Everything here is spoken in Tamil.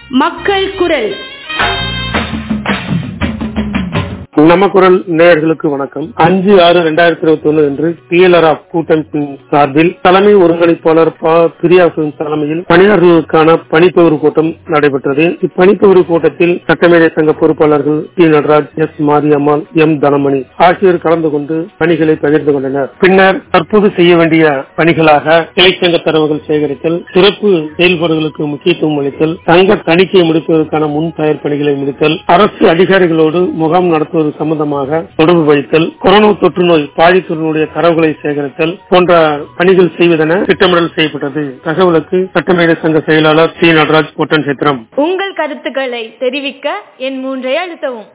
மக்கள் குரல் நம்ம குரல் நேயர்களுக்கு வணக்கம் அஞ்சு ஆறு ரெண்டாயிரத்தி இருபத்தி ஒண்ணு என்று டிஎல்ஆர் கூட்டமைப்பின் சார்பில் தலைமை ஒருங்கிணைப்பாளர் ப பிரியாசின் தலைமையில் பணியாளர்களுக்கான பணிப்பகிர்வு கூட்டம் நடைபெற்றது இப்பணிப்பகிர்வு கூட்டத்தில் சட்டமேதை சங்க பொறுப்பாளர்கள் T Nataraj S Mariyammal M Thanamani ஆகியோர் கலந்து கொண்டு பணிகளை பகிர்ந்து கொண்டனர் பின்னர் தற்போது செய்ய வேண்டிய பணிகளாக கிளைச்சங்க தரவுகள் சேகரித்தல் சிறப்பு செயல்பாடுகளுக்கு முக்கியத்துவம் அளித்தல் சங்க தணிக்கையை முடிப்பதற்கான முன் தயார் பணிகளை முடித்தல் அரசு அதிகாரிகளோடு முகாம் நடத்துவது சம்பந்தமாக தொடர்பு வைத்தல் கொரோனா தொற்று நோய் பாதித்தவர்களுடைய தரவுகளை சேகரித்தல் போன்ற பணிகள் செய்வதென திட்டமிடல் செய்யப்பட்டது தகவலுக்கு சட்டமேதை சங்க செயலாளர் சி நடராஜ் ஒட்டன் சித்திரம் உங்கள் கருத்துக்களை தெரிவிக்க என் மூன்றை அழுத்தவும்